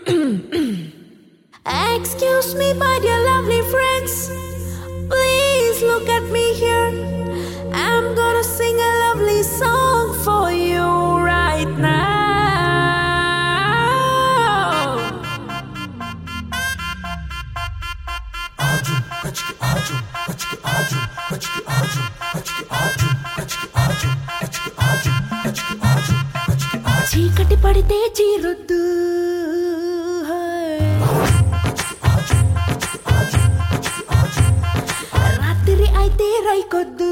Excuse me, my dear lovely friends. Please look at me here. I'm gonna sing a lovely song for you right now. చీకటి పడితే చీరొద్దు రాత్రి అయితే రైకొద్దు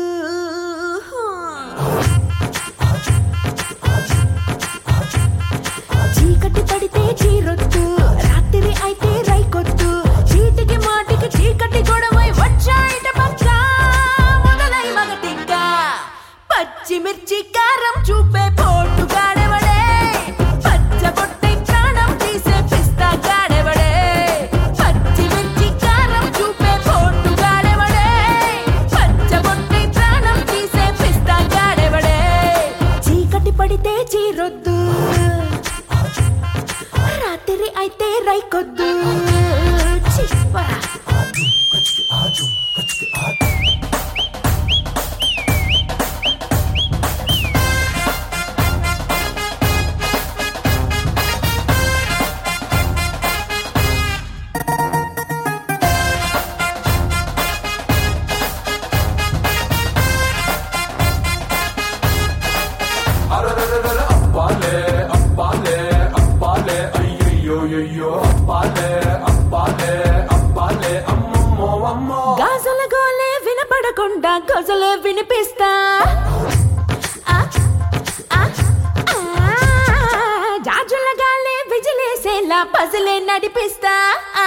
చీకటి పడితే చీరొద్దు రాత్రి అయితే రైకొద్దు చీటికి మాటికి చీకటి గొడవై వచ్చాయిట పక్క మొదలై మగటిక్క పచ్చిమిర్చి కారం చూపే పోటు గాడెవడే పచ్చ పొట్టై ప్రాణం తీసే పిస్తా గాడెవడే పచ్చిమిర్చి కారం చూపే పోటు గాడెవడే పచ్చ పొట్టై ప్రాణం తీసే పిస్తా గాడెవడే చీకటి పడితే చీరొద్దు రాత్రి అయితే రైకొద్దు చిప్పరా అరరరరర అప్పాలే అప్పాలే అప్పాలే అయ్యయ్యోయ్యో అప్పాలే అప్పాలే అప్పాలే అమ్మమ్మో అమ్మో గాజుల గోలే వినపడకుండా గజలు వినిపిస్తా ఆ, ఆ, ఆ, జాజుల గాలే విజిలేసేలా పజలే నడిపిస్తా ఆ.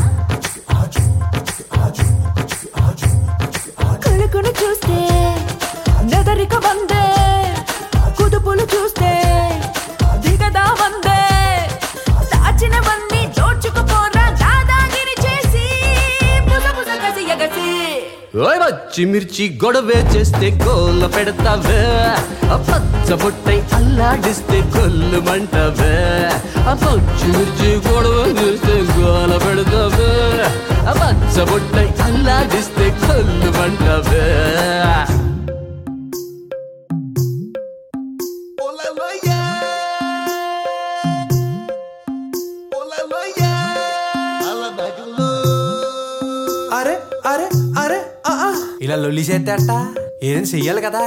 కొడుకును చూస్తే నెదరిక వందే కుదుపులు చూస్తే దిగదా వందే దాచినవన్నీ దోచుకుపోరా దాదాగిరి చేసి బుస బుస కసి ఎగసి ఓయ్ పచ్చిమిర్చి గొడవే చేస్తే గోల పెడతావే ఆ పచ్చ బొట్టై అల్లాడిస్తే కొల్లు మంటవే ఆ పచ్చిమిర్చి గొడవ చేస్తే గోల పెడతావే ఆ పచ్చ బొట్టై అల్లాడిస్తే కొల్లు మంటవే అరే అరే అరే ఆ, ఆ. ఇలా లొల్లి చేస్తే అట్ట ఏదైనా చెయ్యాలి కదా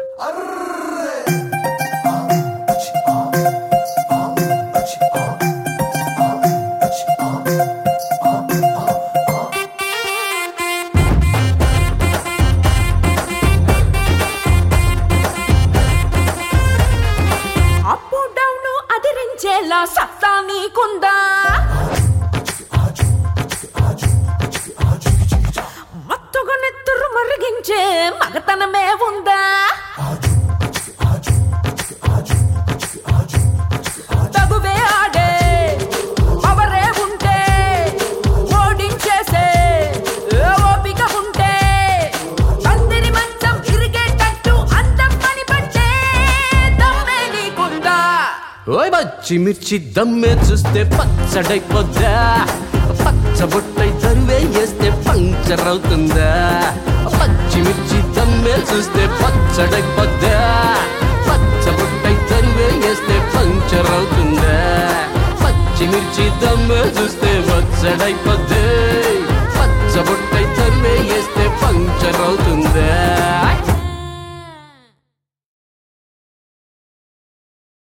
అప్పు డౌన్ అదిరించేలా సత్తా నీకుందా మత్తుగా నెత్తురు మరిగించే మగతనమే ఉందా తగువే ఆడే పవరే ఉంటే ఓడించేసే ఏ ఓపిక ఉంటే పందిరి మంచం ఇరిగేటట్టు అందం పని పట్టే దమ్మే నీకుందా ఓయ్ పచ్చిమిర్చి దమ్మే చూస్తే పచ్చడైపోద్దా పచ్చ బొట్టై తరువే వేస్తే పంచర్ అవుతుందా పచ్చిమిర్చి దమ్మే చూస్తే పచ్చడైపోద్దా పచ్చ బొట్టై తరువే వేస్తే పంచర్ అవుతుందా పచ్చిమిర్చి దమ్మే చూస్తే పచ్చడైపోద్దే పచ్చ బొట్టై తరువే వేస్తే పంచర్ అవుతుందా